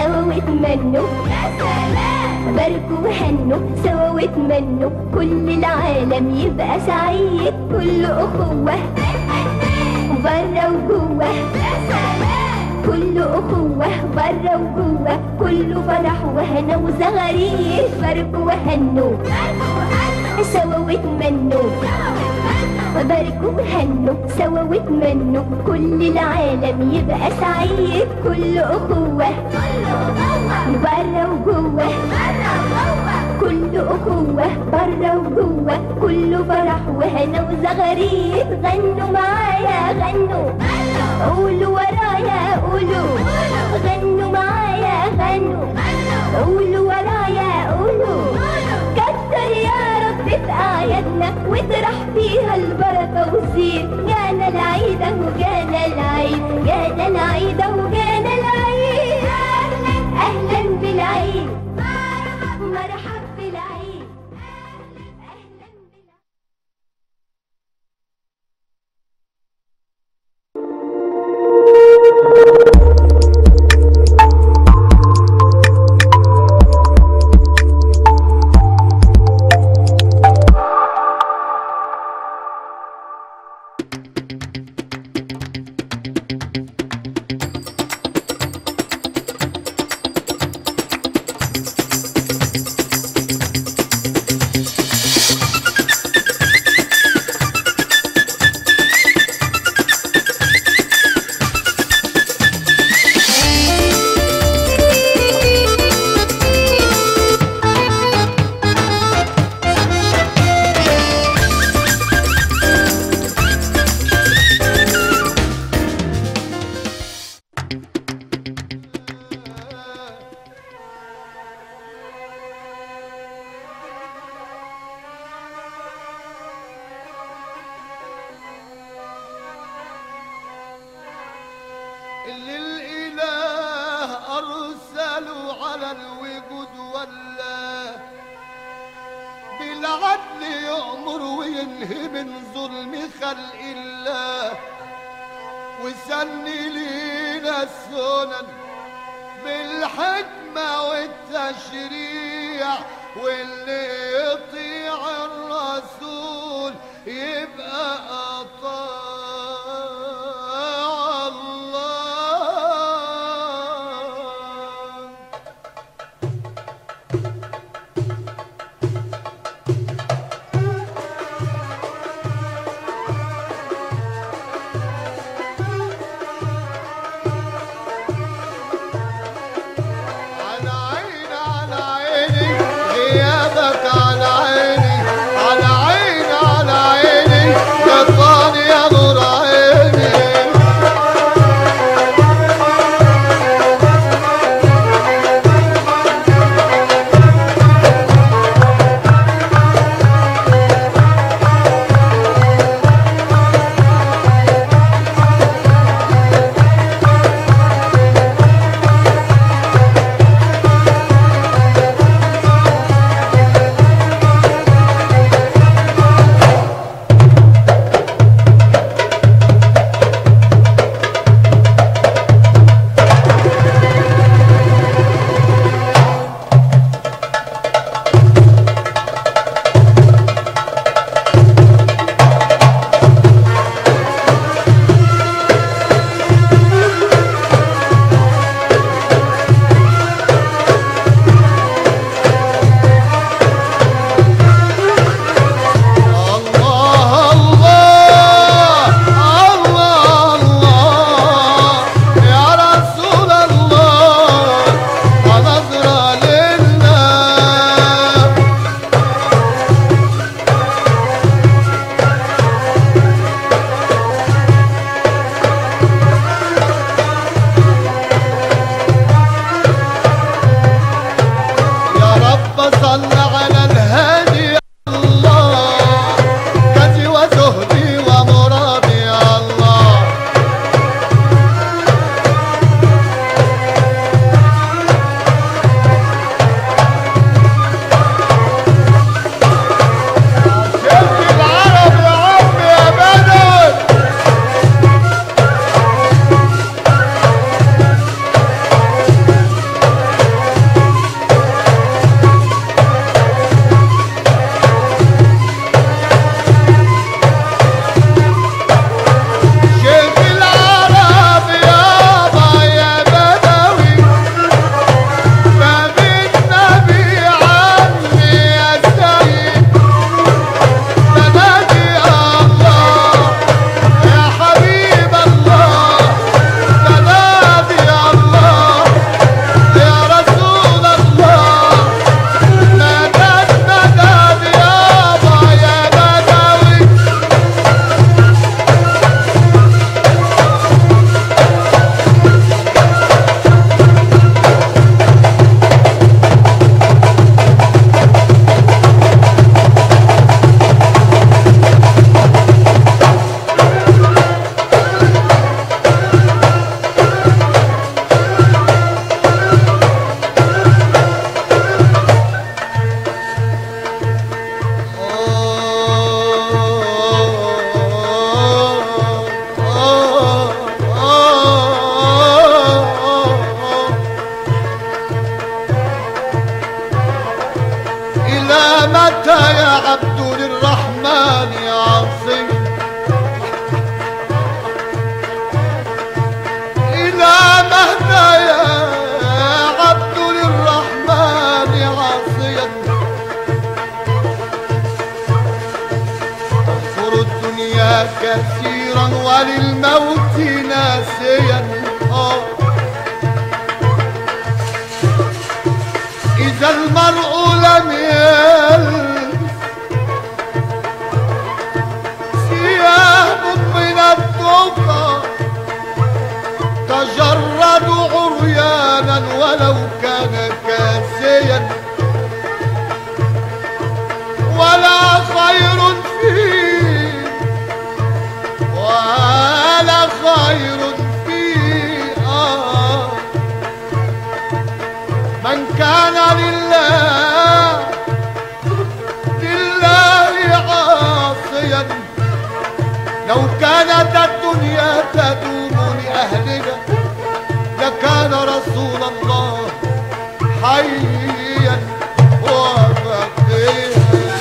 سوا واتمنوا باركوا وهنوا سوا واتمنوا كل العالم يبقى سعيد كل أخوة برا وجوه كل أخوة برا وجوه كله فرح وهنا وزغاريد باركوا وهنوا سوا واتمنوا باركوا وهنوا سوا واتمنوا كل العالم يبقى سعيد كل أخوة برا وجوه كل أخوة برا وجوه كله فرح وهنا وزغاريد غنوا معايا غنوا قولوا ورايا قولوا غنوا معايا غنوا قولوا ورايا قولوا كتر يا رب في أعيادنا واطرح فيها البركة والزين جانا العيد أهو جانا العيد جانا العيد أهو جانا العيد أهلا أهلا بالعيد مرحب بالعيد أهلا بالعيد اللي الإله أرسلوا على الوجود ولا بالعدل يأمر وينهي من ظلم خلق الله وسن لينا السنن بالحكمة والتشريع واللي يطيع الرسول يبقى أطاع الله على عيني على عيني غيابك على عيني على عيني على عيني يا إلى متى يا عبد للرحمن عاصي إلى متى يا عبد للرحمن عاصيا تذكر الدنيا كثيرا وللموت ناسيا آه. إذا المرء لم يلبس ثياب من التقى تجرد عريانا ولو كان كاسيا ولا خير فيه ولا خير فيه آه من كان لله لله عاصيا لو كانت الدنيا تدوم لأهلها لكان رسول الله حيا وبقيا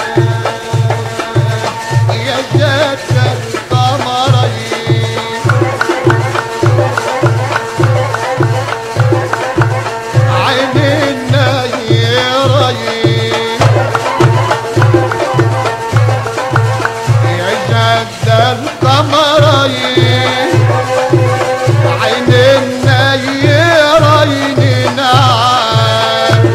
يا جد القمرين عيننا يرين يجد القمرين عيننا يرين نعم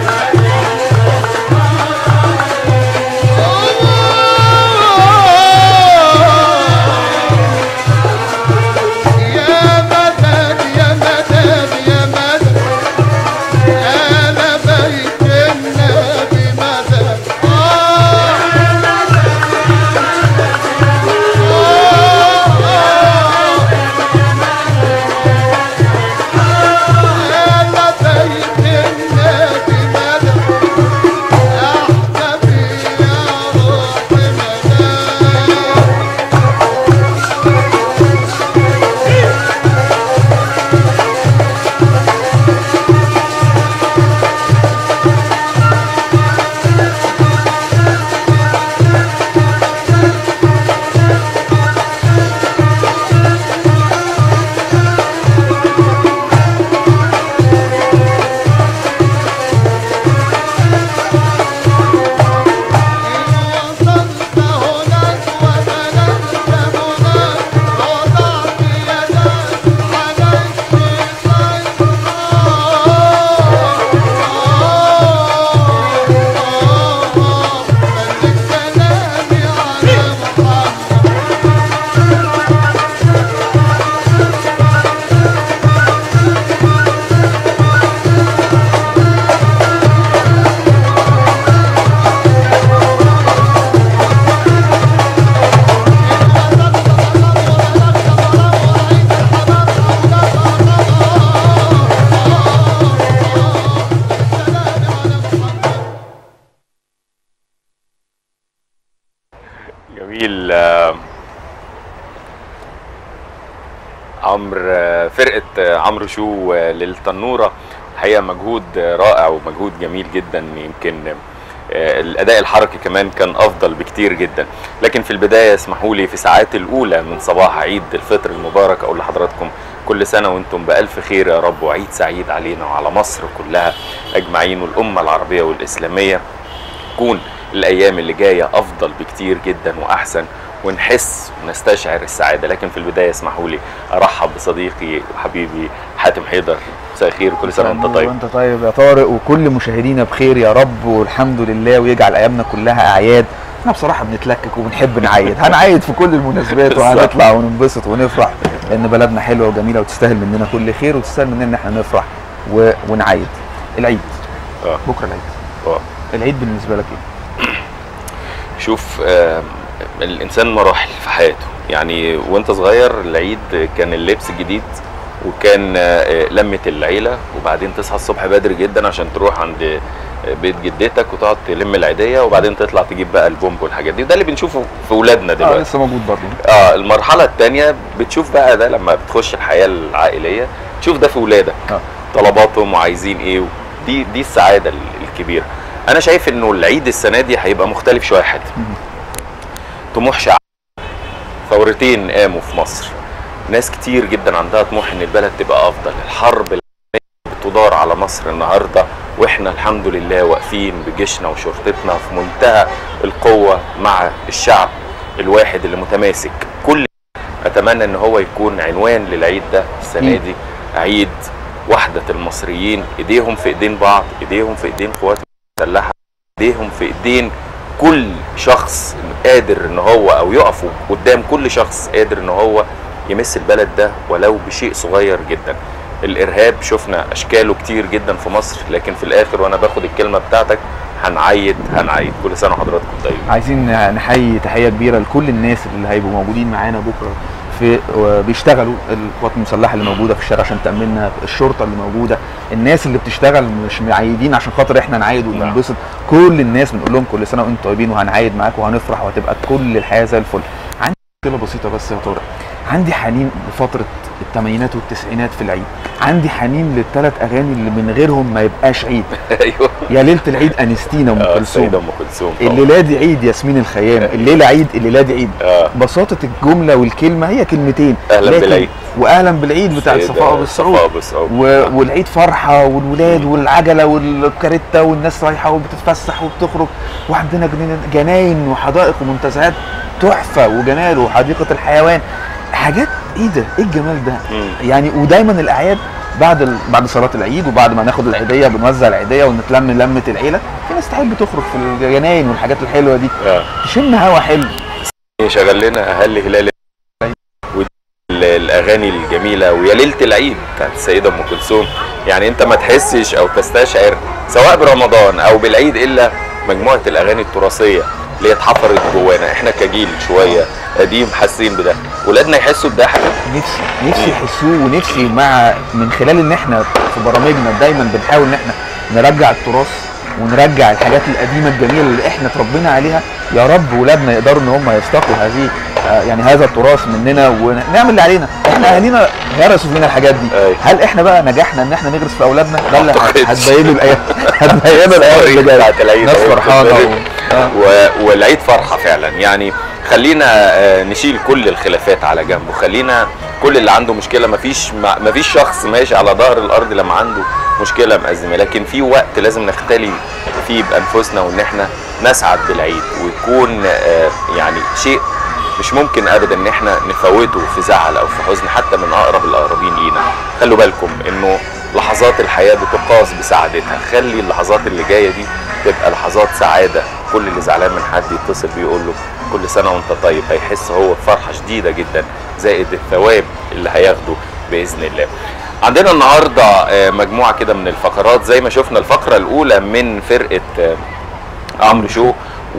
يا مدد يا مدد يا مدد أنا بيت النبي مدد أنا بيت النبي مدد أحببي يا روحي مدد وصلت هناك وبلغت هناك وضعت يدك على الشيطان بلغ سلامي على محمد جميل آه، عمرو آه، فرقة آه، عمرو شو آه، للتنورة الحقيقة مجهود آه، رائع ومجهود جميل جدا يمكن آه، الأداء الحركي كمان كان أفضل بكتير جدا لكن في البداية اسمحوا لي في ساعات الأولى من صباح عيد الفطر المبارك أقول لحضراتكم كل سنة وانتم بألف خير يا رب وعيد سعيد علينا وعلى مصر كلها أجمعين والأمة العربية والإسلامية تكون الايام اللي جايه افضل بكتير جدا واحسن ونحس ونستشعر السعاده لكن في البدايه اسمحوا لي ارحب بصديقي وحبيبي حاتم حيدر مساء الخير وكل سنه وانت طيب وانت طيب يا طارق وكل مشاهدينا بخير يا رب والحمد لله ويجعل ايامنا كلها اعياد احنا بصراحه بنتلكك وبنحب نعيد هنعيد في كل المناسبات صح. وهنطلع وننبسط ونفرح لان بلدنا حلوه وجميله وتستاهل مننا كل خير وتستاهل مننا ان احنا نفرح و... ونعيد العيد اه بكره العيد اه العيد بالنسبه لك ايه شوف آه، الانسان مراحل في حياته يعني وانت صغير العيد كان اللبس الجديد وكان آه، لمة العيلة وبعدين تصحى الصبح بدري جدا عشان تروح عند آه، بيت جدتك وتقعد تلم العيدية وبعدين تطلع تجيب بقى البومب والحاجات دي ده اللي بنشوفه في ولادنا اه دلوقتي لسه موجود برضه اه المرحلة التانية بتشوف بقى ده لما بتخش الحياة العائلية تشوف ده في ولادك آه. طلباتهم وعايزين ايه دي دي السعادة ال- الكبيرة انا شايف انه العيد السنه دي هيبقى مختلف شويه حد طموح شعب ثورتين قاموا في مصر ناس كتير جدا عندها طموح ان البلد تبقى افضل الحرب العالمية بتدار على مصر النهارده واحنا الحمد لله واقفين بجيشنا وشرطتنا في منتهى القوه مع الشعب الواحد اللي متماسك كل اتمنى ان هو يكون عنوان للعيد ده السنه أكيد. دي عيد وحده المصريين ايديهم في ايدين بعض ايديهم في ايدين قوات المسلحه ايديهم في ايدين كل شخص قادر ان هو او يقفوا قدام كل شخص قادر ان هو يمس البلد ده ولو بشيء صغير جدا الارهاب شفنا اشكاله كتير جدا في مصر لكن في الاخر وانا باخد الكلمه بتاعتك هنعيد هنعيد كل سنه وحضراتكم طيبين عايزين نحيي تحيه كبيره لكل الناس اللي هيبقوا موجودين معانا بكره في بيشتغلوا القوات المسلحه اللي موجوده في الشارع عشان تامننا الشرطه اللي موجوده الناس اللي بتشتغل مش معيدين عشان خاطر احنا نعايد وننبسط كل الناس بنقول لهم كل سنه وانتم طيبين وهنعايد معاكم وهنفرح وهتبقى كل الحياه زي الفل عندي مشكله بسيطه بس يا طارق عندي حنين لفتره الثمانينات والتسعينات في العيد عندي حنين للثلاث اغاني اللي من غيرهم ما يبقاش عيد ايوه يا ليله العيد انستينا ام آه، كلثوم السيده ام كلثوم طبعاً. الليله دي عيد ياسمين الخيام الليله عيد الليله دي عيد اه بساطه الجمله والكلمه هي كلمتين أهلاً لكن- بالعيد. واهلا بالعيد بتاع السيدة الصفاء بالسعود صفاء بالسعود. و... والعيد فرحه والولاد والعجله والكاريتا والناس رايحه وبتتفسح وبتخرج وعندنا جنين- جناين وحدائق ومنتزهات تحفه وجمال وحديقه الحيوان حاجات ايه ده ايه الجمال ده مم. يعني ودايما الاعياد بعد ال... بعد صلاه العيد وبعد ما ناخد العيديه بنوزع العيديه ونتلم لمه العيله في ناس تحب تخرج في الجناين والحاجات الحلوه دي اه تشم هوا حلو شغل لنا اهل هلال وال- الاغاني الجميله ويا ليله العيد بتاعت السيده ام كلثوم يعني انت ما تحسش او تستشعر سواء برمضان او بالعيد الا مجموعه الاغاني التراثيه اللي هي اتحفرت جوانا احنا كجيل شويه قديم حاسين بده ولادنا يحسوا بده حاجه نفسي نفسي يحسوه ونفسي مع من خلال ان احنا في برامجنا دايما بنحاول ان احنا نرجع التراث ونرجع الحاجات القديمه الجميله اللي احنا اتربينا عليها يا رب ولادنا يقدروا ان هم يستقوا هذه آه، يعني هذا التراث مننا ونعمل اللي علينا احنا اهالينا غرسوا فينا الحاجات دي أيوة. هل احنا بقى نجحنا ان احنا نغرس في اولادنا ده اللي أعتقدش. هتبين الايام هتبين الايام اللي جايه بتاعت العيد ناس أهي فرحانه بتتضرب. و... آه. و... والعيد فرحه فعلا يعني خلينا آه، نشيل كل الخلافات على جنب وخلينا كل اللي عنده مشكله مفيش ما- مفيش شخص ماشي على ظهر الارض لما عنده مشكله مأزمه لكن في وقت لازم نختلي فيه بانفسنا وان احنا نسعد بالعيد ويكون آه، يعني شيء مش ممكن ابدا ان احنا نفوته في زعل او في حزن حتى من اقرب الاقربين لينا خلوا بالكم انه لحظات الحياه بتقاس بسعادتها خلي اللحظات اللي جايه دي تبقى لحظات سعاده كل اللي زعلان من حد يتصل بيه يقول له كل سنه وانت طيب هيحس هو بفرحه شديده جدا زائد الثواب اللي هياخده باذن الله عندنا النهارده آه، مجموعه كده من الفقرات زي ما شفنا الفقره الاولى من فرقه آه، عمرو شو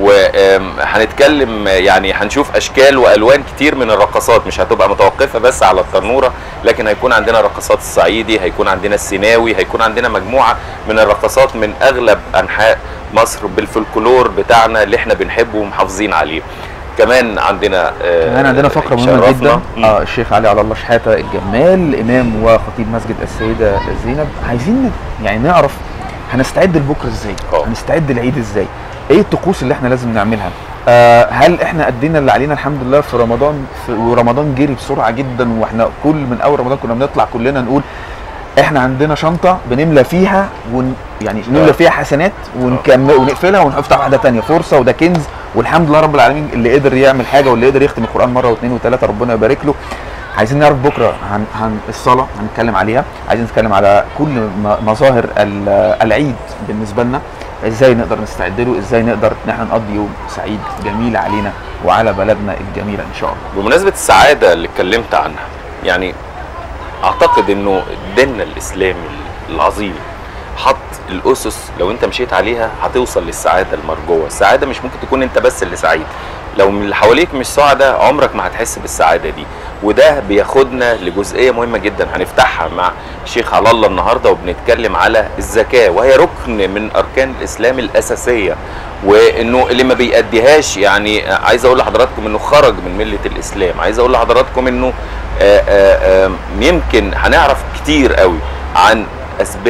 وهنتكلم يعني هنشوف اشكال والوان كتير من الرقصات مش هتبقى متوقفه بس على التنوره لكن هيكون عندنا رقصات الصعيدي هيكون عندنا السيناوي هيكون عندنا مجموعه من الرقصات من اغلب انحاء مصر بالفولكلور بتاعنا اللي احنا بنحبه ومحافظين عليه كمان عندنا آه، كمان عندنا فقره مهمه شرفنا. جدا مم. اه الشيخ علي على الله شحاته الجمال امام وخطيب مسجد السيده زينب عايزين يعني نعرف هنستعد لبكره ازاي اه. هنستعد العيد ازاي ايه الطقوس اللي احنا لازم نعملها آه هل احنا ادينا اللي علينا الحمد لله في رمضان في ورمضان جري بسرعه جدا واحنا كل من اول رمضان كنا بنطلع كلنا نقول احنا عندنا شنطه بنملى فيها ون يعني نملى اه. فيها حسنات ونكمل ونقفلها ونفتح واحده تانية فرصه وده كنز والحمد لله رب العالمين اللي قدر يعمل حاجه واللي قدر يختم القران مره واثنين وثلاثه ربنا يبارك له عايزين نعرف بكره عن عن الصلاه هنتكلم عليها عايزين نتكلم على كل م- مظاهر ال- العيد بالنسبه لنا ازاي نقدر نستعد له ازاي نقدر ان احنا نقضي يوم سعيد جميل علينا وعلى بلدنا الجميله ان شاء الله بمناسبة السعادة اللي اتكلمت عنها يعني اعتقد انه ديننا الاسلامي العظيم حط الاسس لو انت مشيت عليها هتوصل للسعادة المرجوة السعادة مش ممكن تكون انت بس اللي سعيد لو من اللي حواليك مش سعداء عمرك ما هتحس بالسعادة دي وده بياخدنا لجزئية مهمة جدا هنفتحها مع الشيخ على الله النهاردة وبنتكلم على الزكاة وهي ركن من أركان الإسلام الأساسية وانه اللي ما بيأديهاش يعني عايز اقول لحضراتكم انه خرج من مله الاسلام عايز اقول لحضراتكم انه آه، آه، آه، يمكن هنعرف كتير قوي عن اسباب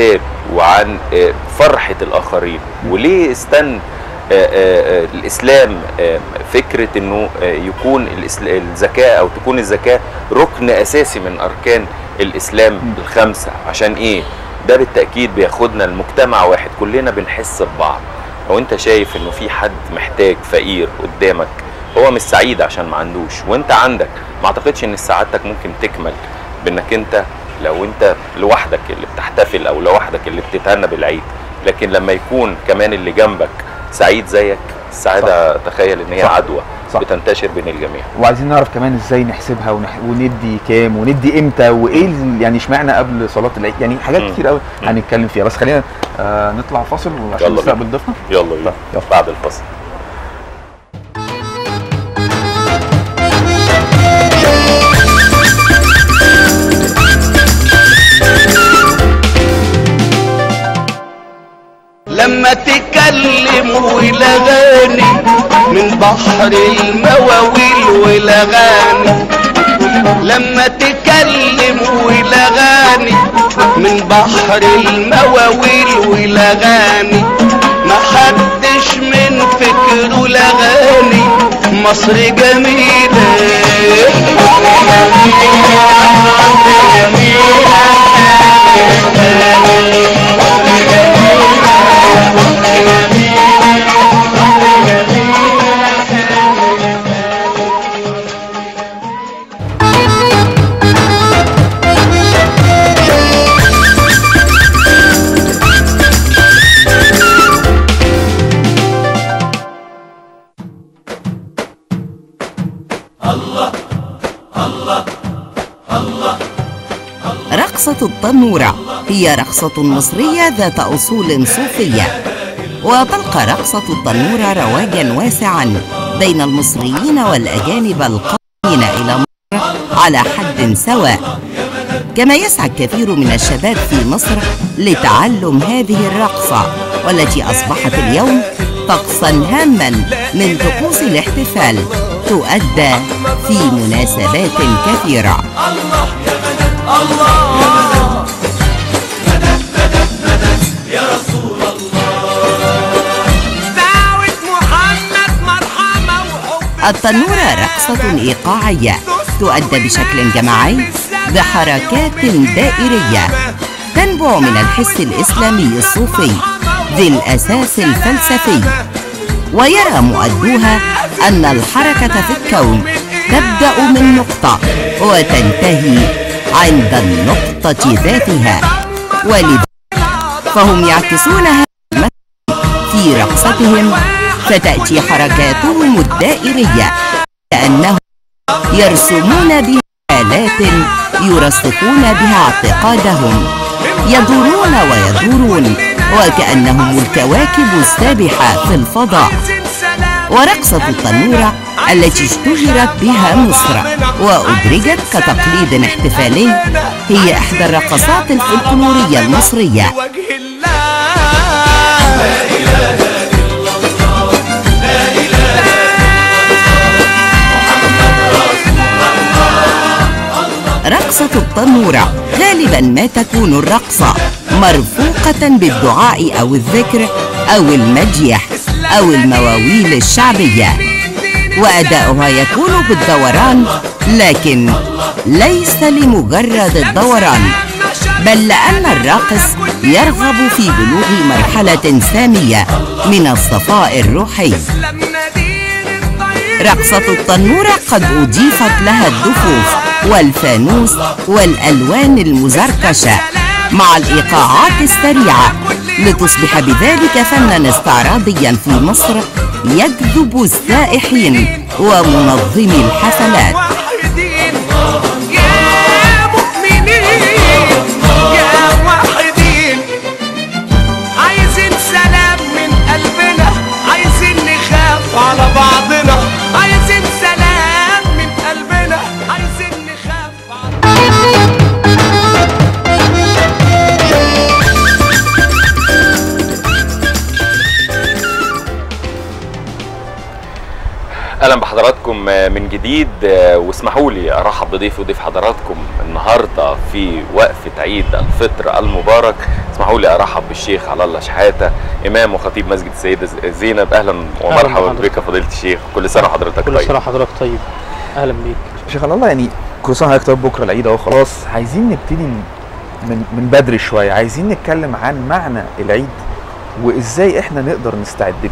وعن آه، فرحه الاخرين وليه استن آه، آه، آه، الاسلام آه، فكره انه آه، يكون الإسل- الزكاه او تكون الزكاه ركن اساسي من اركان الاسلام الخمسه عشان ايه ده بالتاكيد بياخدنا لمجتمع واحد كلنا بنحس ببعض لو انت شايف انه في حد محتاج فقير قدامك هو مش سعيد عشان ما عندوش وانت عندك ما اعتقدش ان سعادتك ممكن تكمل بانك انت لو انت لوحدك اللي بتحتفل او لوحدك اللي بتتهنى بالعيد لكن لما يكون كمان اللي جنبك سعيد زيك السعاده تخيل ان هي صح. عدوى صح. بتنتشر بين الجميع وعايزين نعرف كمان ازاي نحسبها ونح... وندي كام وندي امتى وايه ال- يعني اشمعنى قبل صلاه العيد يعني حاجات مم. كتير قوي مم. هنتكلم فيها بس خلينا آه نطلع فاصل وعشان يلا نستقبل بينا. ضيفنا يلا بينا طيب، يلا. بعد الفصل لما تكلم والاغاني من بحر المواويل والاغاني لما تكلم والاغاني من بحر المواويل والاغاني ما حدش من فكره الاغاني مصر جميله رقصة التنورة هي رقصة مصرية ذات أصول صوفية وتلقى رقصة التنورة رواجا واسعا بين المصريين والأجانب القادمين إلى مصر على حد سواء كما يسعى الكثير من الشباب في مصر لتعلم هذه الرقصة والتي أصبحت اليوم طقسا هاما من طقوس الاحتفال تؤدى في مناسبات كثيره دعوة محمد مرحمة وحب التنورة رقصة إيقاعية تؤدى بشكل جماعي بحركات دائرية تنبع من الحس الإسلامي الصوفي ذي الأساس الفلسفي ويرى مؤدوها أن الحركة في الكون تبدأ من نقطة وتنتهي عند النقطة ذاتها ولذا فهم يعكسون هذا المثل في رقصتهم فتأتي حركاتهم الدائرية كأنهم يرسمون بها آلات يرسخون بها اعتقادهم يدورون ويدورون وكأنهم الكواكب السابحة في الفضاء ورقصة التنورة التي اشتهرت بها مصر وأدرجت كتقليد احتفالي هي إحدى الرقصات الفلكلورية المصرية وجه الله رقصة التنورة غالبا ما تكون الرقصة مرفوقة بالدعاء أو الذكر أو المديح أو المواويل الشعبية وأداؤها يكون بالدوران لكن ليس لمجرد الدوران بل لأن الراقص يرغب في بلوغ مرحلة سامية من الصفاء الروحي لما دين الطيب رقصة التنورة قد أضيفت لها الدفوف والفانوس والألوان المزركشة مع الإيقاعات السريعة لتصبح بذلك فنا استعراضيا في مصر يجذب السائحين ومنظمي الحفلات واحدين يا مؤمنين يا واحدين عايزين سلام من قلبنا عايزين نخاف على بعضنا عايزين سلام من قلبنا عايزين نخاف على اهلا بحضراتكم بكم من جديد واسمحوا لي ارحب بضيفي وضيف حضراتكم النهارده في وقفه عيد الفطر المبارك اسمحوا لي ارحب بالشيخ على الله شحاته امام وخطيب مسجد السيده زينب اهلا ومرحبا بحضرتك. بك فضيله الشيخ كل سنه وحضرتك كل طيب سنه حضرتك طيب اهلا بيك شيخ الله يعني كل سنه وحضرتك طيب بكره العيد اهو خلاص عايزين نبتدي من من بدري شويه عايزين نتكلم عن معنى العيد وازاي احنا نقدر نستعد له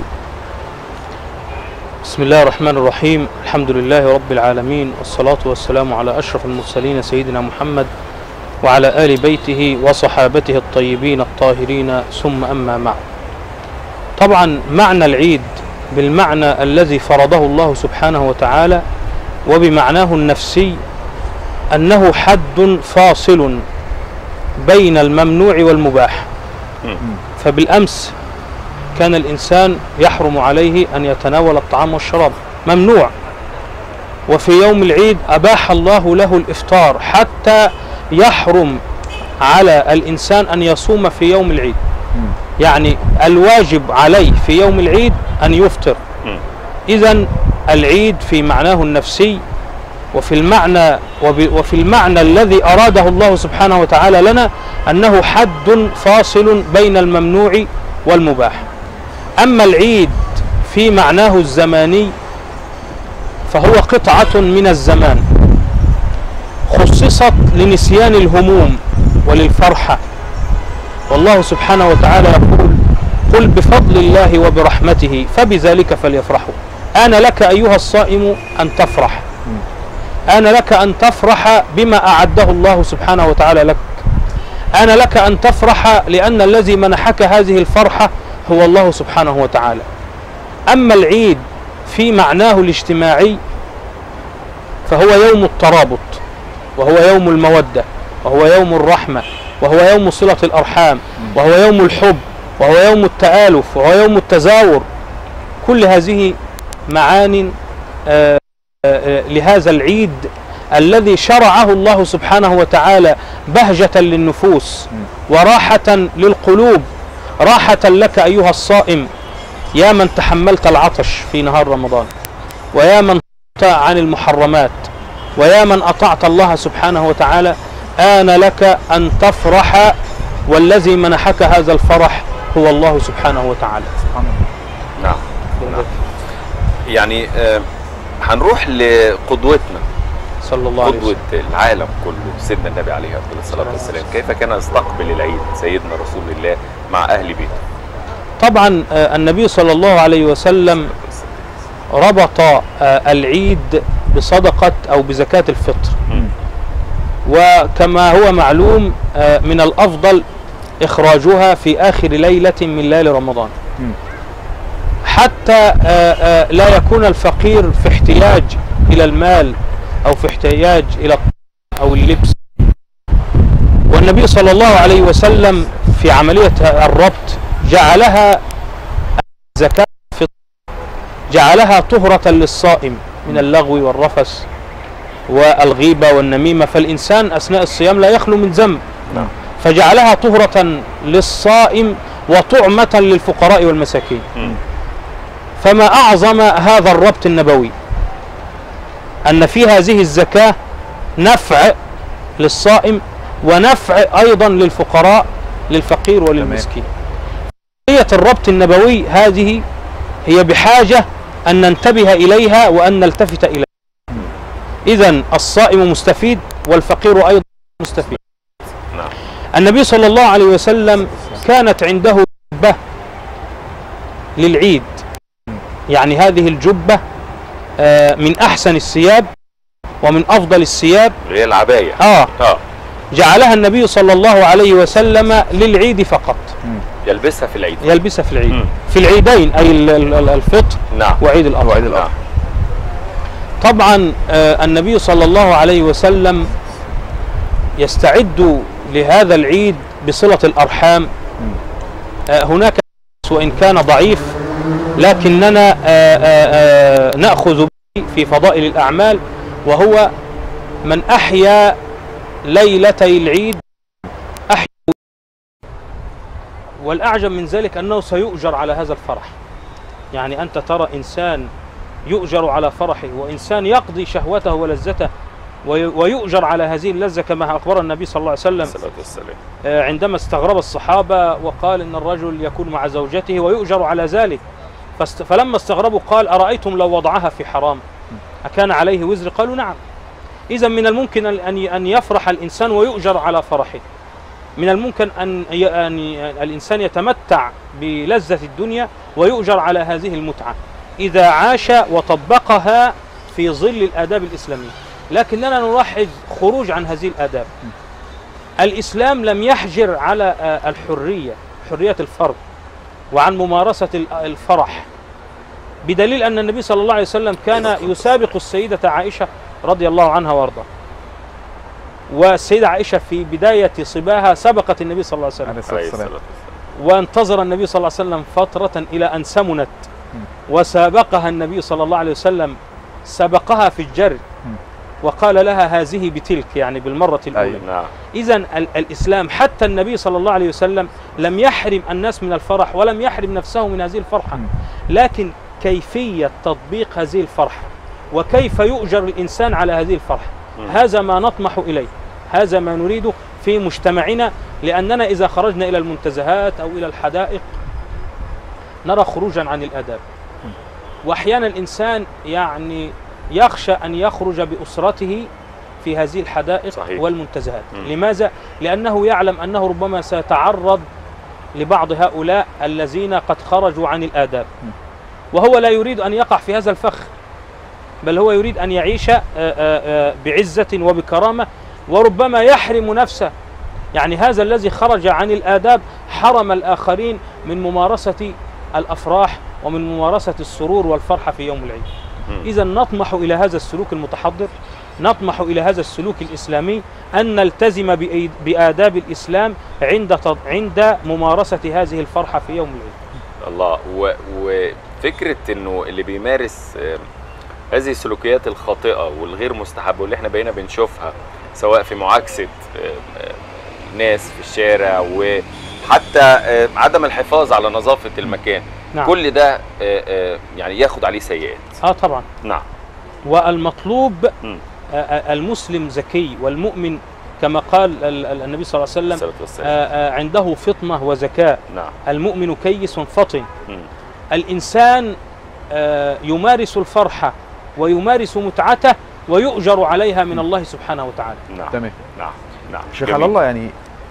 بسم الله الرحمن الرحيم الحمد لله رب العالمين والصلاة والسلام على أشرف المرسلين سيدنا محمد وعلى آل بيته وصحابته الطيبين الطاهرين ثم أما بعد طبعا معنى العيد بالمعنى الذي فرضه الله سبحانه وتعالى وبمعناه النفسي أنه حد فاصل بين الممنوع والمباح فبالأمس كان الإنسان يحرم عليه أن يتناول الطعام والشراب ممنوع وفي يوم العيد أباح الله له الإفطار حتى يحرم على الإنسان أن يصوم في يوم العيد يعني الواجب عليه في يوم العيد أن يفطر مم. إذا العيد في معناه النفسي وفي المعنى وب- وفي المعنى الذي أراده الله سبحانه وتعالى لنا أنه حد فاصل بين الممنوع والمباح أما العيد في معناه الزماني فهو قطعة من الزمان خصصت لنسيان الهموم وللفرحة والله سبحانه وتعالى يقول قل بفضل الله وبرحمته فبذلك فليفرحوا آن لك أيها الصائم أن تفرح آن لك أن تفرح بما أعده الله سبحانه وتعالى لك آن لك أن تفرح لأن الذي منحك هذه الفرحة هو الله سبحانه وتعالى أما العيد في معناه الاجتماعي فهو يوم الترابط وهو يوم المودة وهو يوم الرحمة وهو يوم صلة الأرحام وهو يوم الحب وهو يوم التآلف وهو يوم التزاور كل هذه معان آه، آه، لهذا العيد الذي شرعه الله سبحانه وتعالى بهجة للنفوس وراحة للقلوب راحة لك أيها الصائم يا من تحملت العطش في نهار رمضان ويا من صمت عن المحرمات ويا من أطعت الله سبحانه وتعالى آن لك أن تفرح والذي منحك هذا الفرح هو الله سبحانه وتعالى نعم نعم. يعني آه، هنروح لقدوتنا صلى الله عليه قدوة وسلم العالم كله سيدنا النبي عليه افضل الصلاه والسلام كيف كان يستقبل العيد سيدنا رسول الله مع اهل بيته طبعا آه، النبي صلى الله عليه وسلم ربط آه، العيد بصدقة أو بزكاة الفطر مم. وكما هو معلوم آه، من الأفضل إخراجها في آخر ليلة من ليالي رمضان مم. حتى آه، آه، لا يكون الفقير في احتياج إلى المال أو في احتياج إلى الطعام أو اللبس والنبي صلى الله عليه وسلم في عملية الربط جعلها زكاة الفطر جعلها طهرة للصائم من اللغو والرفث والغيبة والنميمة فالإنسان أثناء الصيام لا يخلو من ذنب نعم. فجعلها طهرة للصائم وطعمة للفقراء والمساكين مم. فما أعظم هذا الربط النبوي أن في هذه الزكاة نفع للصائم ونفع أيضا للفقراء للفقير وللمسكين قضية الربط النبوي هذه هي بحاجة أن ننتبه إليها وأن نلتفت إليها إذا الصائم مستفيد والفقير أيضا مستفيد نعم. النبي صلى الله عليه وسلم كانت عنده جبة للعيد يعني هذه الجبة آه، من أحسن الثياب ومن أفضل الثياب اللي هي العبايه آه اه جعلها النبي صلى الله عليه وسلم للعيد فقط يلبسها في العيد يلبسها في العيد مم. في العيدين أي ال- ال- ال- الفطر نعم وعيد الأضحى وعيد الأضحى. طبعا آه، النبي صلى الله عليه وسلم يستعد لهذا العيد بصلة الأرحام آه، هناك وإن كان ضعيف لكننا آه، آه، آه، نأخذ به في فضائل الأعمال وهو من أحيا ليلتي العيد أحيا والأعجب من ذلك أنه سيؤجر على هذا الفرح يعني أنت ترى إنسان يؤجر على فرحه وإنسان يقضي شهوته ولذته وي- ويؤجر على هذه اللذة كما أخبر النبي صلى الله عليه وسلم الصلاه والسلام آه، عندما استغرب الصحابة وقال إن الرجل يكون مع زوجته ويؤجر على ذلك فاست فلما استغربوا قال أرأيتم لو وضعها في حرام أكان عليه وزر قالوا نعم إذا من الممكن أن أن يفرح الإنسان ويؤجر على فرحه من الممكن أن ي- أن ي- الإنسان يتمتع بلذة الدنيا ويؤجر على هذه المتعة إذا عاش وطبقها في ظل الآداب الإسلامية لكننا نلاحظ خروج عن هذه الآداب الإسلام لم يحجر على آه، الحرية حرية الفرد وعن ممارسة ال- الفرح بدليل أن النبي صلى الله عليه وسلم كان يسابق السيدة عائشة رضي الله عنها وارضاها والسيدة عائشة في بداية صباها سبقت النبي صلى الله عليه وسلم عليه الصلاه عليه والسلام الصلاه والسلام وانتظر النبي صلى الله عليه وسلم فترة إلى أن سمنت وسابقها النبي صلى الله عليه وسلم سبقها في الجر وقال لها هذه بتلك يعني بالمرة الأولى أيوة. نعم إذا ال- الإسلام حتى النبي صلى الله عليه وسلم لم يحرم الناس من الفرح ولم يحرم نفسه من هذه الفرحة لكن كيفية تطبيق هذه الفرحة وكيف يؤجر الإنسان على هذه الفرحة هذا ما نطمح إليه هذا ما نريده في مجتمعنا لأننا إذا خرجنا إلى المنتزهات أو إلى الحدائق نرى خروجا عن الآداب وأحيانا الإنسان يعني يخشى أن يخرج بأسرته في هذه الحدائق صحيح. والمنتزهات مم. لماذا؟ لأنه يعلم أنه ربما سيتعرض لبعض هؤلاء الذين قد خرجوا عن الآداب وهو لا يريد أن يقع في هذا الفخ بل هو يريد أن يعيش آه، آه، آه، بعزة وبكرامة وربما يحرم نفسه يعني هذا الذي خرج عن الآداب حرم الآخرين من ممارسة الأفراح ومن ممارسة السرور والفرحة في يوم العيد مم. إذا نطمح إلى هذا السلوك المتحضر نطمح إلى هذا السلوك الإسلامي أن نلتزم بأي- بآداب الإسلام عند تض- عند ممارسة هذه الفرحة في يوم العيد الله و... وفكره انه اللي بيمارس آه، هذه السلوكيات الخاطئه والغير مستحبه واللي احنا بقينا بنشوفها سواء في معاكسه آه، آه، ناس في الشارع وحتى آه، عدم الحفاظ على نظافه المكان نعم كل ده آه، آه، يعني ياخد عليه سيئات آه طبعا نعم والمطلوب مم. آه، آه، المسلم زكي والمؤمن كما قال ال- ال- النبي صلى الله عليه وسلم الصلاه والسلام آه، آه، عنده فطنة وذكاء نعم المؤمن كيس فطن مم. الإنسان آه، يمارس الفرحة ويمارس متعته ويؤجر عليها من الله سبحانه وتعالى نعم تمام نعم نعم شيخ جميل. على الله يعني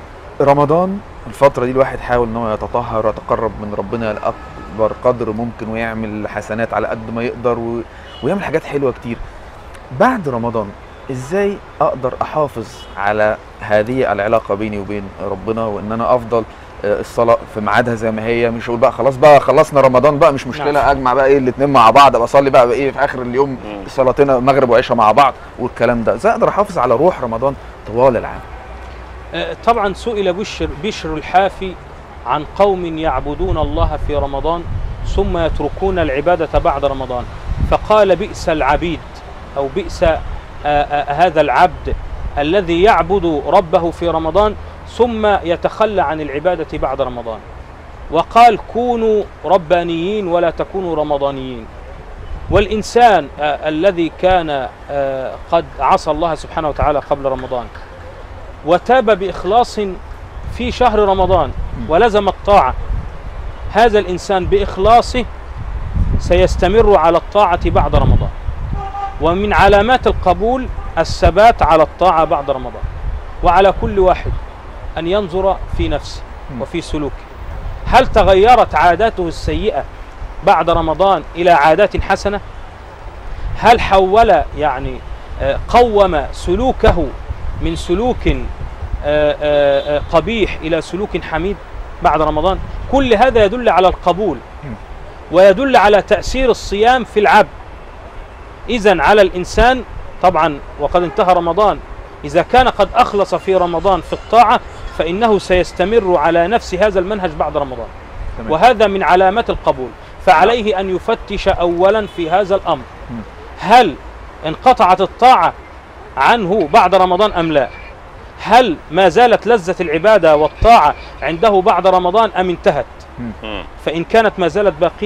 رمضان الفترة دي الواحد حاول ان هو يتطهر ويتقرب من ربنا لأكبر قدر ممكن ويعمل حسنات على قد ما يقدر و... ويعمل حاجات حلوة كتير بعد رمضان ازاي اقدر احافظ على هذه العلاقة بيني وبين ربنا وان انا افضل آه، الصلاة في ميعادها زي ما هي مش اقول بقى خلاص بقى خلصنا رمضان بقى مش مشكلة نعم. اجمع بقى ايه الاتنين مع بعض ابقى اصلي بقى, بقى ايه في اخر اليوم مم. صلاتنا مغرب وعشاء مع بعض والكلام ده ازاي اقدر احافظ على روح رمضان طوال العام آه، طبعا سئل بشر, بشر الحافي عن قوم يعبدون الله في رمضان ثم يتركون العبادة بعد رمضان فقال بئس العبيد أو بئس آه، آه، هذا العبد الذي يعبد ربه في رمضان ثم يتخلى عن العبادة بعد رمضان وقال كونوا ربانيين ولا تكونوا رمضانيين والإنسان آه، الذي كان آه، قد عصى الله سبحانه وتعالى قبل رمضان وتاب بإخلاص في شهر رمضان ولزم الطاعة هذا الإنسان بإخلاصه سيستمر على الطاعة بعد رمضان ومن علامات القبول الثبات على الطاعة بعد رمضان وعلى كل واحد أن ينظر في نفسه وفي سلوكه هل تغيرت عاداته السيئة بعد رمضان إلى عادات حسنة هل حول يعني آه، قوم سلوكه من سلوك آه، آه، آه، قبيح إلى سلوك حميد بعد رمضان كل هذا يدل على القبول ويدل على تأثير الصيام في العبد إذا على الإنسان طبعا وقد انتهى رمضان إذا كان قد أخلص في رمضان في الطاعة فإنه سيستمر على نفس هذا المنهج بعد رمضان تمام. وهذا من علامات القبول فعليه أن يفتش أولا في هذا الأمر هل انقطعت الطاعة عنه بعد رمضان أم لا هل ما زالت لذة العبادة والطاعة عنده بعد رمضان أم انتهت مم. فإن كانت ما زالت باقية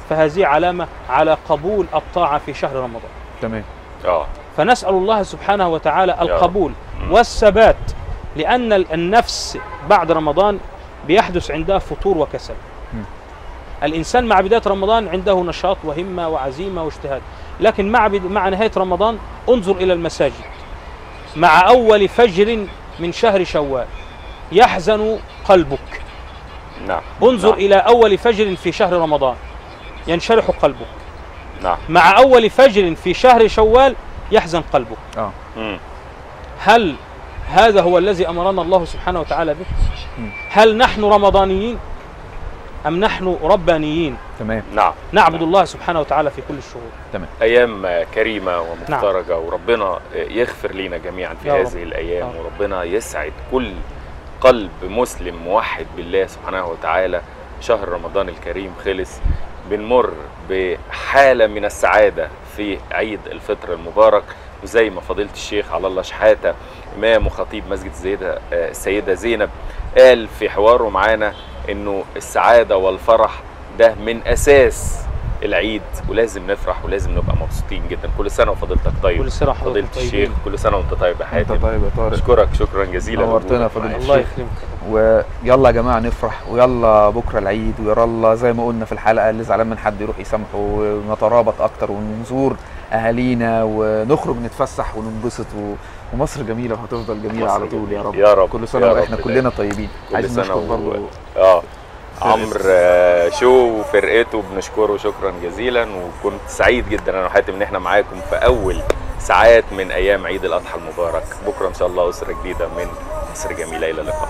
فهذه علامة على قبول الطاعة في شهر رمضان تمام اه فنسأل الله سبحانه وتعالى رب. القبول مم. والثبات لأن ال- النفس بعد رمضان بيحدث عندها فتور وكسل مم. الإنسان مع بداية رمضان عنده نشاط وهمة وعزيمة واجتهاد لكن مع بد... مع نهاية رمضان انظر إلى المساجد مع أول فجر من شهر شوال يحزن قلبك نعم انظر نعم. إلى أول فجر في شهر رمضان ينشرح قلبك نعم مع أول فجر في شهر شوال يحزن قلبك اه مم. هل هذا هو الذي امرنا الله سبحانه وتعالى به؟ مم. هل نحن رمضانيين ام نحن ربانيين؟ تمام نعم نعبد الله سبحانه وتعالى في كل الشهور. ايام كريمه ومفترجه وربنا يغفر لينا جميعا في يا رب. هذه الايام يا رب. وربنا يسعد كل قلب مسلم موحد بالله سبحانه وتعالى شهر رمضان الكريم خلص بنمر بحاله من السعاده في عيد الفطر المبارك وزي ما فضيله الشيخ على الله شحاته امام وخطيب مسجد السيده آه، السيده زينب قال في حواره معانا انه السعاده والفرح ده من اساس العيد ولازم نفرح ولازم نبقى مبسوطين جدا كل سنه وفضيلتك طيب كل سنه فضيله وحضرتك الشيخ طيبين. كل سنه وانت طيب يا انت حاتم طيب يا طارق اشكرك شكرا جزيلا نورتنا وجودك فضيلة معانا. الله الشيخ. يكرمك ويلا يا جماعه نفرح ويلا بكره العيد ويلا زي ما قلنا في الحلقه اللي زعلان من حد يروح يسامحه ونترابط اكتر ونزور اهالينا ونخرج نتفسح وننبسط و... ومصر جميله وهتفضل جميله مصر على طول يا جميلة. رب يا رب. كل سنه يا رب واحنا دايما. كلنا طيبين كل عايز سنة نشكر و- برضه اه عمرو آه، شو وفرقته بنشكره شكرا جزيلا وكنت سعيد جدا انا وحاتم ان احنا معاكم في اول ساعات من ايام عيد الاضحى المبارك بكره ان شاء الله اسره جديده من مصر جميله الى اللقاء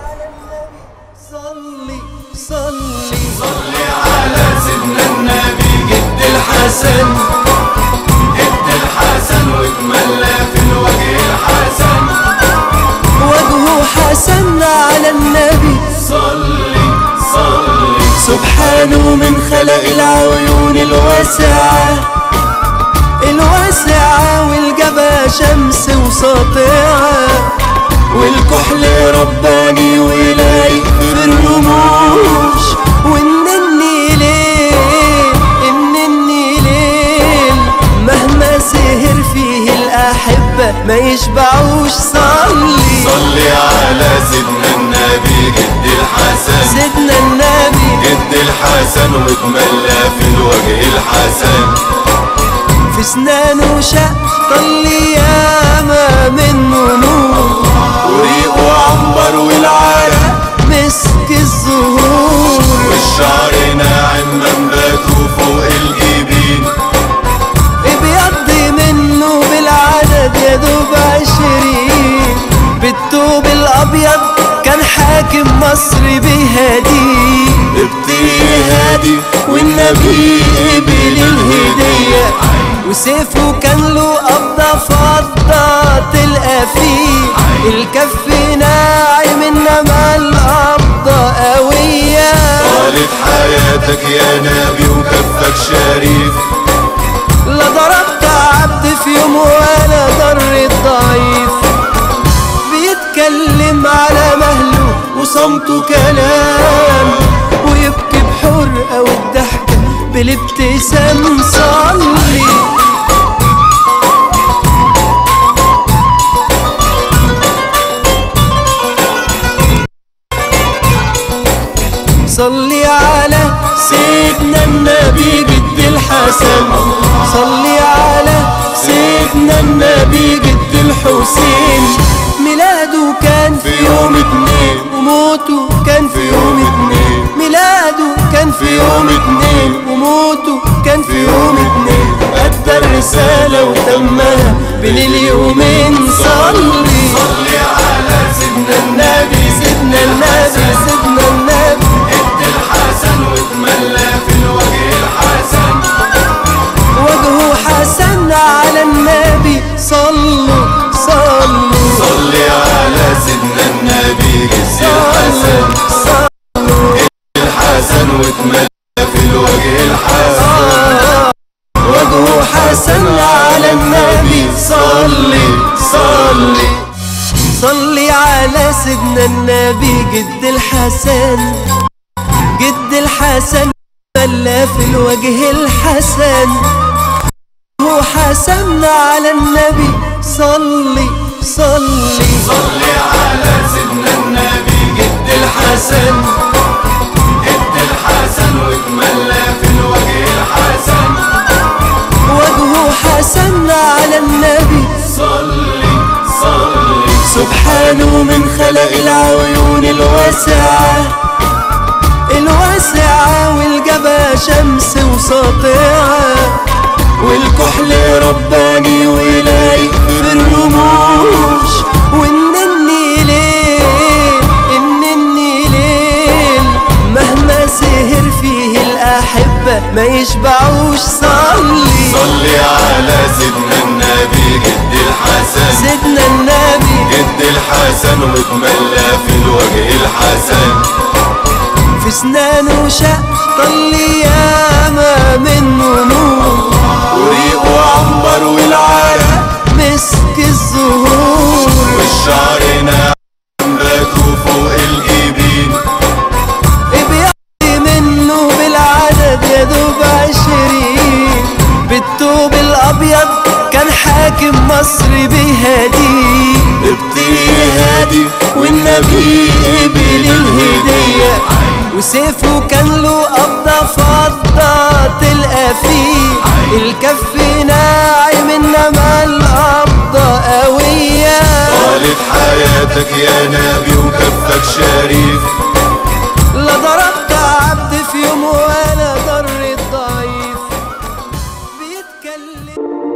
صلي صلي صلي على سيدنا النبي جد الحسن جد الحسن واتملى في الوجه الحسن وجهه حسن على النبي صلي صلي سبحانه من خلق العيون الواسعة الواسعة والجبهة شمس وساطعة والكحل رباني ولايق في الرموش والنني ليل النني ليل مهما سهر فيه الأحبة ما يشبعوش صلي صلي على سيدنا النبي جد الحسن سيدنا النبي جد الحسن واتملى في الوجه الحسن في اسنانه شق طلي ياما منه نور وريقه عنبر والعرق مسك الزهور والشعر ناعم منبته فوق الجبين ابيض منه بالعدد يا دوب عشرين بالثوب الابيض كان حاكم مصر بهدي ابتدي هادي والنبي قبل الهدية وسيفه كان له قبضة فضة تلقى فيه الكف ناعم انما القبضة قوية طالت حياتك يا نبي وكفك شريف لا ضربت عبد في يوم ولا ضر الضعيف بيتكلم على مهله وصمته كلام ويبكي بحرقة والضحكة بالابتسام صلي صلي على سيدنا النبي جد الحسن صلي على سيدنا النبي جد الحسين ميلاده كان في يوم اتنين وموته كان في يوم اتنين ميلاده كان في يوم اتنين وموته كان في يوم اتنين أدى الرسالة وتمها بين اليومين صلي صلي على سيدنا النبي سيدنا النبي سيدنا النبي جد الحسن واتملى في الوجه الحسن وجهه حسن على النبي صلوا صلوا صلي على سيدنا النبي جد الحسن صلوا الحسن واتملى في الوجه الحسن وجهه حسن على النبي صلي صلي صلي على سيدنا النبي جد الحسن جد الحسن واتملى في الوجه الحسن هو حسن على النبي صلي صلي صلي على سيدنا النبي جد الحسن جد الحسن واتملى في الوجه الحسن وجهه حسن على النبي صلي صلي سبحانه من خلق العيون الواسعة الواسعة والجبهة شمس وساطعة والكحل رباني ولايق في الرموش والنني ليل النني ليل مهما سهر فيه الأحبة ما يشبعوش صلي صلي على سيدنا النبي جد الحسن سيدنا النبي جد الحسن واتملى في الوجه الحسن في اسنانه شق طلي ياما منه نور وريقه عنبر والعرق مسك الزهور والشعر ناعم باكو فوق الجبين بيعطي منه بالعدد يا دوب عشرين بالثوب الابيض كان حاكم مصر بهديه ابتدي هادي والنبي قبل الهدية وسيفه كان له قبضة فضة تلقى فيه الكف ناعم انما القبضة قوية طالت حياتك يا نبي وكفك شريف لا ضربت عبد في يوم ولا ضر الضعيف بيتكلم